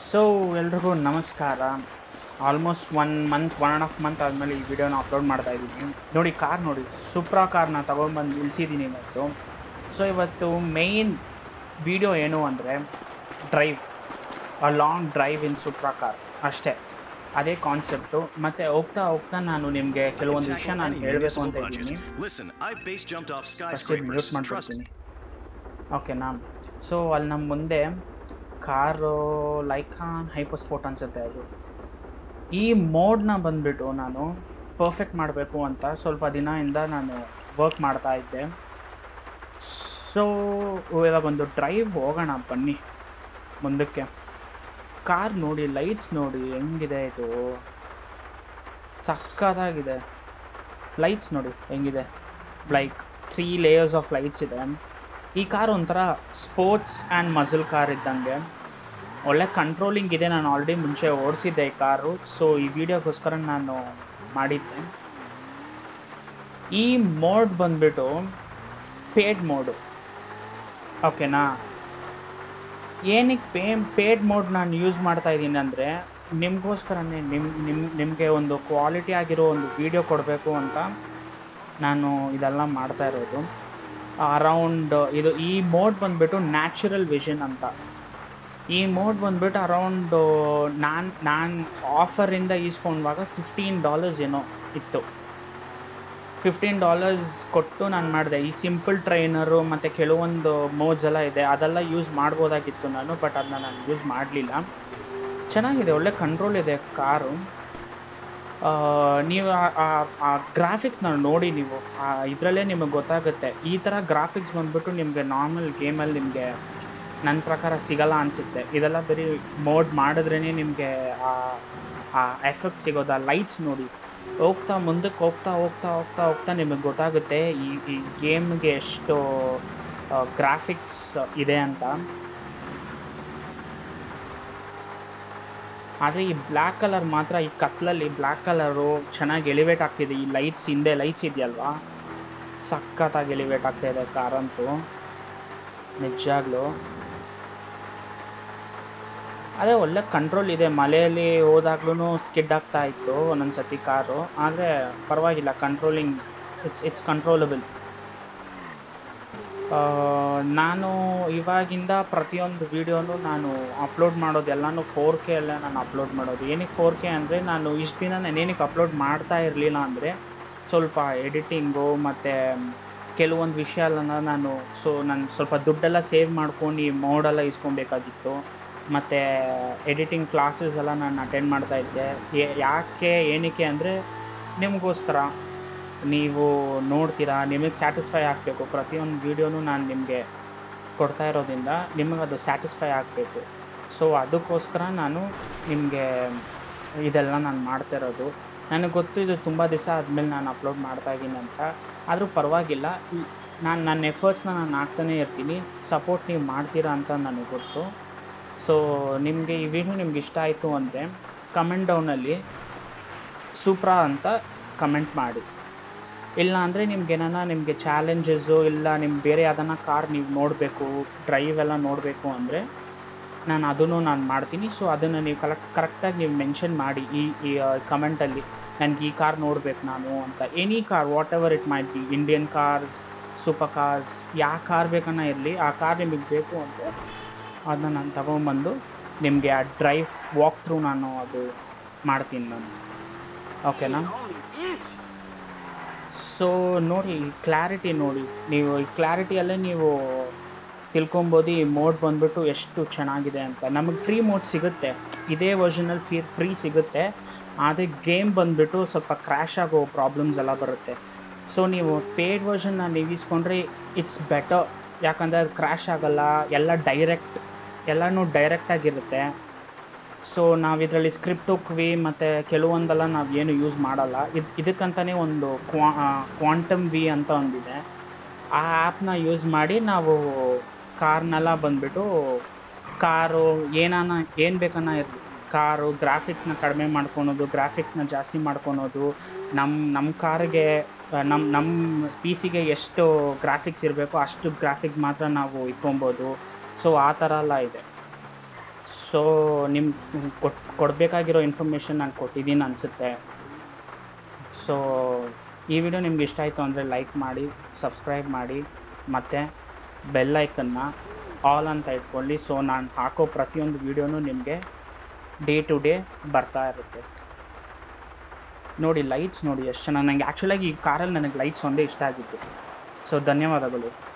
So ಎಲ್ರಿಗೂ ನಮಸ್ಕಾರ almost one month one and half month ಆದಮೇಲೆ ಈ ವಿಡಿಯೋನ ಅಪ್ಲೋಡ್ ಮಾಡ್ತಾ ಇದ್ದೀನಿ ನೋಡಿ ಕಾರ್ ನೋಡಿ ಸುಪ್ರಾ ಕಾರ್ನ ತೊಗೊಂಡ್ಬಂದು ನಿಲ್ಸಿದ್ದೀನಿ ಇವತ್ತು ಸೊ ಇವತ್ತು ಮೇಯ್ನ್ ವಿಡಿಯೋ ಏನು ಅಂದರೆ drive a long drive in Supra car ಅಷ್ಟೇ ಅದೇ ಕಾನ್ಸೆಪ್ಟು ಮತ್ತು ಹೋಗ್ತಾ ಹೋಗ್ತಾ ನಾನು ನಿಮಗೆ ಕೆಲವೊಂದು ವಿಷಯ ನಾನು ಹೇಳಬೇಕು ಅಂತ ಇದ್ದೀನಿ Listen, I've base jumped off first mute skyscrapers. Trust ಮಾಡ್ಬಿಡ್ತೀನಿ ಓಕೆನಾ ಸೊ ಅಲ್ಲಿ ನಮ್ಮ ಮುಂದೆ ಕಾರು ಲೈಕಾನ್ ಹೈಪೋಸ್ಪೋರ್ಟ್ ಅನ್ಸುತ್ತೆ ಅದು ಈ ಮೋಡ್ನ ಬಂದ್ಬಿಟ್ಟು ನಾನು ಪರ್ಫೆಕ್ಟ್ ಮಾಡಬೇಕು ಅಂತ ಸ್ವಲ್ಪ ದಿನದಿಂದ ನಾನು ವರ್ಕ್ ಮಾಡ್ತಾ ಇದ್ದೆ ಸೊ ಇವಾಗ ಒಂದು ಡ್ರೈವ್ ಹೋಗೋಣ ಬನ್ನಿ ಮುಂದಕ್ಕೆ ಕಾರ್ ನೋಡಿ ಲೈಟ್ಸ್ ನೋಡಿ ಹೆಂಗಿದೆ ಇದು ಸಕ್ಕತ್ತಾಗಿದೆ ಲೈಟ್ಸ್ ನೋಡಿ ಹೆಂಗಿದೆ like three layers of lights ಇದೆ ಈ ಕಾರ್ ಒಂಥರ ಸ್ಪೋರ್ಟ್ಸ್ ಆ್ಯಂಡ್ ಮಸಲ್ ಕಾರ್ ಇದ್ದಂಗೆ ಒಳ್ಳೆ ಕಂಟ್ರೋಲಿಂಗ್ ಇದೆ ನಾನು ಆಲ್ರೆಡಿ ಮುಂಚೆ ಓಡಿಸಿದ್ದೆ ಈ ಕಾರು ಸೊ ಈ ವಿಡಿಯೋಗೋಸ್ಕರ ನಾನು ಮಾಡಿದ್ದೆ ಈ ಮೋಡ್ ಬಂದ್ಬಿಟ್ಟು ಪೇಡ್ ಮೋಡು ಓಕೆನಾ ಏನಕ್ಕೆ ಪೇ ಪೇಡ್ ಮೋಡ್ ನಾನು ಯೂಸ್ ಮಾಡ್ತಾ ಇದ್ದೀನಿ ಅಂದರೆ ನಿಮಗೋಸ್ಕರನೇ ನಿಮ್ಮ ನಿಮ್ಮ ನಿಮಗೆ ಒಂದು ಕ್ವಾಲಿಟಿ ಆಗಿರೋ ಒಂದು ವಿಡಿಯೋ ಕೊಡಬೇಕು ಅಂತ ನಾನು ಇದೆಲ್ಲ ಮಾಡ್ತಾ ಇರೋದು ಅರೌಂಡ್ ಇದು ಈ ಮೋಡ್ ಬಂದ್ಬಿಟ್ಟು ನ್ಯಾಚುರಲ್ ವಿಷನ್ ಅಂತ ಈ ಮೋಡ್ ಬಂದ್ಬಿಟ್ಟು ಅರೌಂಡ್ ನಾನು ನಾನು ಆಫರಿಂದ ಈಸ್ಕೊಂಡಾಗ ಫಿಫ್ಟೀನ್ ಡಾಲರ್ಸ್ ಏನೋ ಇತ್ತು ಫಿಫ್ಟೀನ್ ಡಾಲರ್ಸ್ ಕೊಟ್ಟು ನಾನು ಮಾಡಿದೆ ಈ ಸಿಂಪಲ್ ಟ್ರೈನರು ಮತ್ತು ಕೆಲವೊಂದು ಮೋಡ್ಸ್ ಎಲ್ಲ ಇದೆ ಅದೆಲ್ಲ ಯೂಸ್ ಮಾಡ್ಬೋದಾಗಿತ್ತು ನಾನು ಬಟ್ ಅದನ್ನ ನಾನು ಯೂಸ್ ಮಾಡಲಿಲ್ಲ ಚೆನ್ನಾಗಿದೆ ಒಳ್ಳೆ ಕಂಟ್ರೋಲ್ ಇದೆ ಕಾರು ನೀವು ಆ ಗ್ರಾಫಿಕ್ಸ್ನ ನೋಡಿ ನೀವು ಇದರಲ್ಲೇ ನಿಮಗೆ ಗೊತ್ತಾಗುತ್ತೆ ಈ ಥರ ಗ್ರಾಫಿಕ್ಸ್ ಬಂದ್ಬಿಟ್ಟು ನಿಮಗೆ ನಾರ್ಮಲ್ ಗೇಮಲ್ಲಿ ನಿಮಗೆ ನನ್ನ ಪ್ರಕಾರ ಸಿಗಲ್ಲ ಅನಿಸುತ್ತೆ ಇದೆಲ್ಲ ಬರೀ ಮೋಡ್ ಮಾಡಿದ್ರೇ ನಿಮಗೆ ಆ ಎಫೆಕ್ಟ್ ಸಿಗೋದು ಆ ಲೈಟ್ಸ್ ನೋಡಿ ಹೋಗ್ತಾ ಮುಂದಕ್ಕೆ ಹೋಗ್ತಾ ಹೋಗ್ತಾ ಹೋಗ್ತಾ ಹೋಗ್ತಾ ನಿಮಗೆ ಗೊತ್ತಾಗುತ್ತೆ ಈ ಈ ಗೇಮ್ಗೆ ಎಷ್ಟು ಗ್ರಾಫಿಕ್ಸ್ ಇದೆ ಅಂತ ಆದರೆ ಈ ಬ್ಲ್ಯಾಕ್ ಕಲರ್ ಮಾತ್ರ ಈ ಕತ್ಲಲ್ಲಿ ಬ್ಲ್ಯಾಕ್ ಕಲರು ಚೆನ್ನಾಗಿ ಎಲಿವೇಟ್ ಆಗ್ತಿದೆ ಈ ಲೈಟ್ಸ್ ಹಿಂದೆ ಲೈಟ್ಸ್ ಇದೆಯಲ್ವಾ ಸಖತ್ತಾಗಿ ಎಲಿವೇಟ್ ಆಗ್ತಾ ಇದೆ ಕಾರಂತೂ ನಿಜಾಗ್ಲೂ ಅದೇ ಒಳ್ಳೆ ಕಂಟ್ರೋಲ್ ಇದೆ ಮಳೆಯಲ್ಲಿ ಹೋದಾಗ್ಲೂ ಸ್ಕಿಡ್ ಆಗ್ತಾ ಇತ್ತು ಒಂದೊಂದು ಸತಿ ಕಾರು ಆದರೆ ಪರವಾಗಿಲ್ಲ ಕಂಟ್ರೋಲಿಂಗ್ ಇಟ್ಸ್ ಇಟ್ಸ್ ಕಂಟ್ರೋಲಬಲ್ ನಾನು ಇವಾಗಿಂದ ಪ್ರತಿಯೊಂದು ವೀಡಿಯೋನು ನಾನು ಅಪ್ಲೋಡ್ ಮಾಡೋದೆಲ್ಲನೂ ಫೋರ್ ಕೆ ಎಲ್ಲ ನಾನು ಅಪ್ಲೋಡ್ ಮಾಡೋದು ಏನಕ್ಕೆ ಫೋರ್ ಕೆ ಅಂದರೆ ನಾನು ಇಷ್ಟು ದಿನ ನಾನು ಏನಕ್ಕೆ ಅಪ್ಲೋಡ್ ಮಾಡ್ತಾ ಇರಲಿಲ್ಲ ಅಂದರೆ ಸ್ವಲ್ಪ ಎಡಿಟಿಂಗು ಮತ್ತು ಕೆಲವೊಂದು ವಿಷಯ ಎಲ್ಲ ನಾನು ಸೊ ನಾನು ಸ್ವಲ್ಪ ದುಡ್ಡೆಲ್ಲ ಸೇವ್ ಮಾಡ್ಕೊಂಡು ಈ ಮೋಡೆಲ್ಲ ಇಸ್ಕೊಬೇಕಾಗಿತ್ತು ಮತ್ತು ಎಡಿಟಿಂಗ್ ಕ್ಲಾಸಸ್ ಎಲ್ಲ ನಾನು ಅಟೆಂಡ್ ಮಾಡ್ತಾ ಇದ್ದೆ ಯಾಕೆ ಏನಕ್ಕೆ ಅಂದರೆ ನಿಮಗೋಸ್ಕರ ನೀವು ನೋಡ್ತೀರಾ ನಿಮಗೆ ಸ್ಯಾಟಿಸ್ಫೈ ಆಗಬೇಕು ಪ್ರತಿಯೊಂದು ವೀಡಿಯೋನು ನಾನು ನಿಮಗೆ ಕೊಡ್ತಾ ಇರೋದ್ರಿಂದ ನಿಮಗೆ ಅದು ಸ್ಯಾಟಿಸ್ಫೈ ಆಗಬೇಕು ಸೊ ಅದಕ್ಕೋಸ್ಕರ ನಾನು ನಿಮಗೆ ಇದೆಲ್ಲ ನಾನು ಮಾಡ್ತಾ ಇರೋದು ನನಗೆ ಗೊತ್ತು ಇದು ತುಂಬ ದಿವಸ ಆದಮೇಲೆ ನಾನು ಅಪ್ಲೋಡ್ ಮಾಡ್ತಾ ಇದ್ದೀನಿ ಅಂತ ಆದರೂ ಪರವಾಗಿಲ್ಲ ನಾನು ನನ್ನ ಎಫರ್ಟ್ಸ್ನ ನಾನು ಹಾಕ್ತಾನೇ ಇರ್ತೀನಿ ಸಪೋರ್ಟ್ ನೀವು ಮಾಡ್ತೀರಾ ಅಂತ ನನಗೆ ಗೊತ್ತು ಸೊ ನಿಮಗೆ ಈ ವಿಡಿಯೋ ನಿಮ್ಗೆ ಇಷ್ಟ ಆಯಿತು ಅಂದರೆ ಕಮೆಂಟ್ ಡೌನಲ್ಲಿ ಸೂಪ್ರಾ ಅಂತ ಕಮೆಂಟ್ ಮಾಡಿ ಇಲ್ಲ ಅಂದರೆ ನಿಮ್ಗೆ ಏನಾನ ನಿಮಗೆ ಚಾಲೆಂಜಸ್ಸು ಇಲ್ಲ ನಿಮ್ಗೆ ಬೇರೆ ಯಾವ್ದಾನ ಕಾರ್ ನೀವು ನೋಡಬೇಕು ಡ್ರೈವ್ ಎಲ್ಲ ನೋಡಬೇಕು ಅಂದರೆ ನಾನು ಅದನ್ನು ನಾನು ಮಾಡ್ತೀನಿ ಸೊ ಅದನ್ನು ನೀವು ಕರೆಕ್ಟ್ ಕರೆಕ್ಟಾಗಿ ನೀವು ಮೆನ್ಷನ್ ಮಾಡಿ ಈ ಈ ಕಮೆಂಟಲ್ಲಿ ನನಗೆ ಈ ಕಾರ್ ನೋಡ್ಬೇಕು ನಾನು ಅಂತ any car whatever it might be Indian cars super cars ಯಾವ ಕಾರ್ ಬೇಕನ್ನ ಇರಲಿ ಆ ಕಾರ್ ನಿಮಗೆ ಬೇಕು ಅಂದರೆ ಅದನ್ನ ನಾನು ತಗೊಂಬಂದು ನಿಮಗೆ ಆ ಡ್ರೈವ್ ವಾಕ್ ಥ್ರೂ ನಾನು ಅದು ಮಾಡ್ತೀನಿ ನಾನು ಓಕೆನಾ ಸೊ ನೋಡಿ ಕ್ಲಾರಿಟಿ ನೋಡಿ ನೀವು ಈ ಕ್ಲಾರಿಟಿಯಲ್ಲೇ ನೀವು ತಿಳ್ಕೊಬೋದು ಈ ಮೋಡ್ ಬಂದ್ಬಿಟ್ಟು ಎಷ್ಟು ಚೆನ್ನಾಗಿದೆ ಅಂತ ನಮಗೆ ಫ್ರೀ ಮೋಡ್ ಸಿಗುತ್ತೆ ಇದೇ ವರ್ಷನಲ್ಲಿ ಫ್ರೀ ಫ್ರೀ ಸಿಗುತ್ತೆ ಆದರೆ ಗೇಮ್ ಬಂದ್ಬಿಟ್ಟು ಸ್ವಲ್ಪ ಕ್ರ್ಯಾಶ್ ಆಗೋ ಪ್ರಾಬ್ಲಮ್ಸ್ ಎಲ್ಲ ಬರುತ್ತೆ ಸೊ ನೀವು ಪೇಡ್ ವರ್ಷನ್ನ ನೀವು ಇಸ್ಕೊಂಡ್ರೆ ಇಟ್ಸ್ ಬೆಟರ್ ಯಾಕಂದರೆ ಅದು ಕ್ರ್ಯಾಶ್ ಆಗಲ್ಲ ಎಲ್ಲ ಡೈರೆಕ್ಟ್ ಎಲ್ಲನೂ ಡೈರೆಕ್ಟಾಗಿರುತ್ತೆ ಸೊ ನಾವು ಇದರಲ್ಲಿ ಸ್ಕ್ರಿಪ್ಟ್ ಹೋಗ್ವಿ ಮತ್ತು ಕೆಲವೊಂದೆಲ್ಲ ನಾವು ಏನು ಯೂಸ್ ಮಾಡಲ್ಲ ಇದು ಇದಕ್ಕಂತಲೇ ಒಂದು ಕ್ವಾ ಕ್ವಾಂಟಮ್ ವಿ ಅಂತ ಒಂದಿದೆ ಆ ಆ್ಯಪ್ನ ಯೂಸ್ ಮಾಡಿ ನಾವು ಕಾರ್ನೆಲ್ಲ ಬಂದುಬಿಟ್ಟು ಕಾರು ಏನಾನ ಏನು ಬೇಕನ್ನ ಇರಲಿ ಕಾರು ಗ್ರಾಫಿಕ್ಸ್ನ ಕಡಿಮೆ ಮಾಡ್ಕೊಳೋದು ಗ್ರಾಫಿಕ್ಸ್ನ ಜಾಸ್ತಿ ಮಾಡ್ಕೊಳೋದು ನಮ್ಮ ನಮ್ಮ ಕಾರಿಗೆ ನಮ್ಮ ನಮ್ಮ ಪಿ ಸಿಗೆ ಎಷ್ಟು ಗ್ರಾಫಿಕ್ಸ್ ಇರಬೇಕೋ ಅಷ್ಟು ಗ್ರಾಫಿಕ್ಸ್ ಮಾತ್ರ ನಾವು ಇಟ್ಕೊಬೋದು ಸೊ ಆ ಥರ ಎಲ್ಲ ಇದೆ ಸೊ ನಿಮ್ಗೆ ಕೊಟ್ ಕೊಡಬೇಕಾಗಿರೋ ಇನ್ಫಾರ್ಮೇಷನ್ ನಾನು ಕೊಟ್ಟಿದ್ದೀನಿ ಅನಿಸುತ್ತೆ ಸೊ ಈ ವಿಡಿಯೋ ನಿಮ್ಗೆ ಇಷ್ಟ ಆಯಿತು ಅಂದರೆ ಲೈಕ್ ಮಾಡಿ ಸಬ್ಸ್ಕ್ರೈಬ್ ಮಾಡಿ ಮತ್ತು ಬೆಲ್ ಐಕನ್ನ ಆಲ್ ಅಂತ ಇಟ್ಕೊಳ್ಳಿ ಸೊ ನಾನು ಹಾಕೋ ಪ್ರತಿಯೊಂದು ವೀಡಿಯೋನೂ ನಿಮಗೆ ಡೇ ಟು ಡೇ ಬರ್ತಾ ಇರುತ್ತೆ ನೋಡಿ ಲೈಟ್ಸ್ ನೋಡಿ ಎಷ್ಟು ಚೆನ್ನಾಗಿ ನನಗೆ ಆ್ಯಕ್ಚುಲಾಗಿ ಈ ಕಾರಲ್ಲಿ ನನಗೆ ಲೈಟ್ಸ್ ಒಂದೇ ಇಷ್ಟ ಆಗಿತ್ತು ಸೊ ಧನ್ಯವಾದಗಳು